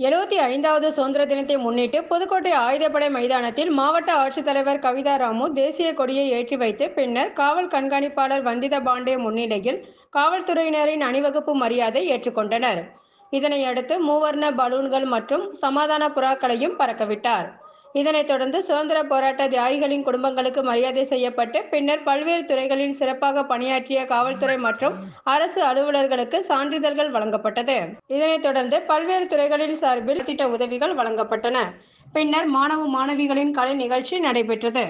எழுபத்தி ஐந்தாவது சுதந்திர தினத்தை முன்னிட்டு புதுக்கோட்டை ஆயுதப்படை மைதானத்தில் மாவட்ட ஆட்சித்தலைவர் கவிதா ராமு தேசிய கொடியை ஏற்றி வைத்து பின்னர் காவல் கண்காணிப்பாளர் வந்திதா பாண்டே முன்னிலையில் காவல்துறையினரின் அணிவகுப்பு மரியாதை ஏற்றுக்கொண்டனர் இதனையடுத்து மூவர்ண பலூன்கள் மற்றும் சமாதான புறாக்களையும் பறக்கவிட்டார் இதனைத் தொடர்ந்து சுதந்திர போராட்ட தியாகிகளின் குடும்பங்களுக்கு மரியாதை செய்யப்பட்டு பின்னர் பல்வேறு துறைகளில் சிறப்பாக பணியாற்றிய காவல்துறை மற்றும் அரசு அலுவலர்களுக்கு சான்றிதழ்கள் வழங்கப்பட்டது இதனைத் தொடர்ந்து பல்வேறு துறைகளில் சார்பில் திட்ட உதவிகள் வழங்கப்பட்டன பின்னர் மாணவ மாணவிகளின் கலை நிகழ்ச்சி நடைபெற்றது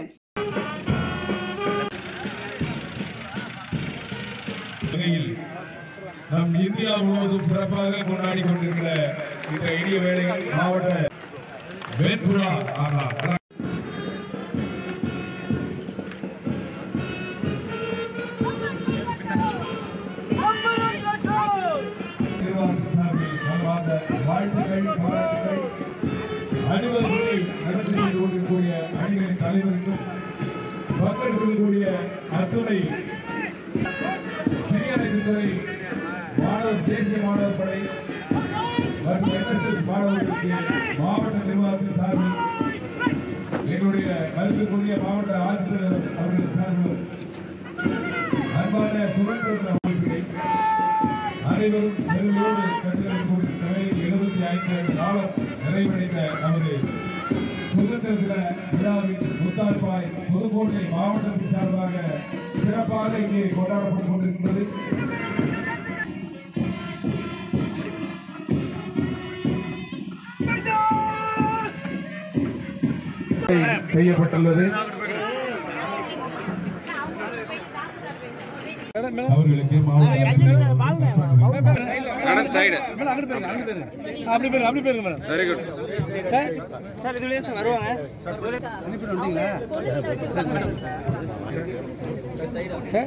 வகையில் நம் இந்தியா முழுவதும் சிறப்பாக கொண்டாடி கொண்டிருக்கிற இந்த இனிய வேளையில் மாவட்ட வெண்புறா ஆகா நிர்வாகத்தின் சார்பில் மனமார்ந்த வாழ்த்துக்கள் பாராட்டுகள் அலுவலர்களை நடத்தி செய்து கொண்டிருக்கக்கூடிய அணிகளின் தலைவருக்கும் பங்கெடுக்கக்கூடிய அத்துணை சிறியத்துறை மாணவர் தேசிய மாணவர் படை மற்றும் என்எஸ்எஸ் மாணவர்களுக்கு மாவட்ட நிர்வாகத்தின் சார்பில் எங்களுடைய கருத்துக்குரிய மாவட்ட ஆட்சித்தலைவர் அவர்கள் சார்பில் அன்பான சுதந்திர அமைப்புகளை அனைவரும் பெருமையோடு கண்டுகளிக்கக்கூடிய நிலையில் எழுபத்தி ஐந்து காலம் நிறைவடைந்த நமது சுதந்திர தின விழாவின் முத்தாய்ப்பாய் புதுக்கோட்டை மாவட்டத்தின் சார்பாக சிறப்பாக இங்கே கொண்டாடப்பட்டுக் கொண்டிருக்கிறது செய்யப்பட்டுள்ளது அவர்களுக்கு மாவட்ட மேடம் சைடு அப்படி பேருங்க அப்படி பேருங்க madam very good sir sir இதுலயே சார் வருவாங்க சார்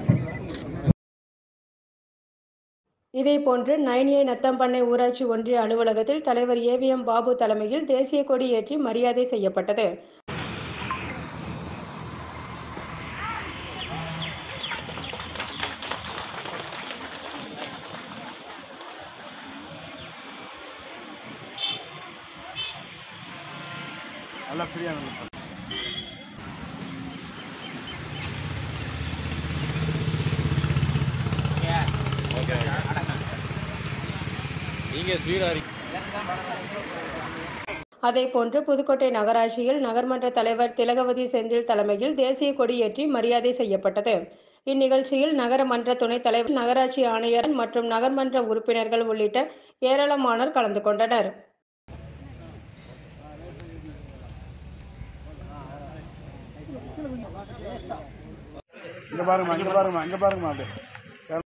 இதேபோன்று நைனியை நத்தம்பண்ணை ஊராட்சி ஒன்றிய அலுவலகத்தில் தலைவர் ஏவிஎம் பாபு தலைமையில் தேசிய கொடி ஏற்றி மரியாதை செய்யப்பட்டது நல்லா ஃப்ரீயாக நீங்க ஸ்பீடா அதேபோன்று புதுக்கோட்டை நகராட்சியில் நகர்மன்ற தலைவர் திலகவதி செந்தில் தலைமையில் தேசிய கொடியேற்றி மரியாதை செய்யப்பட்டது இந்நிகழ்ச்சியில் நகரமன்ற துணைத் தலைவர் நகராட்சி ஆணையர் மற்றும் நகர்மன்ற உறுப்பினர்கள் உள்ளிட்ட ஏராளமானோர் கலந்து கொண்டனர் இங்கே பாருங்கம்மா இங்கே பாருங்கம்மா இங்கே பாருங்கம்மா அப்படியே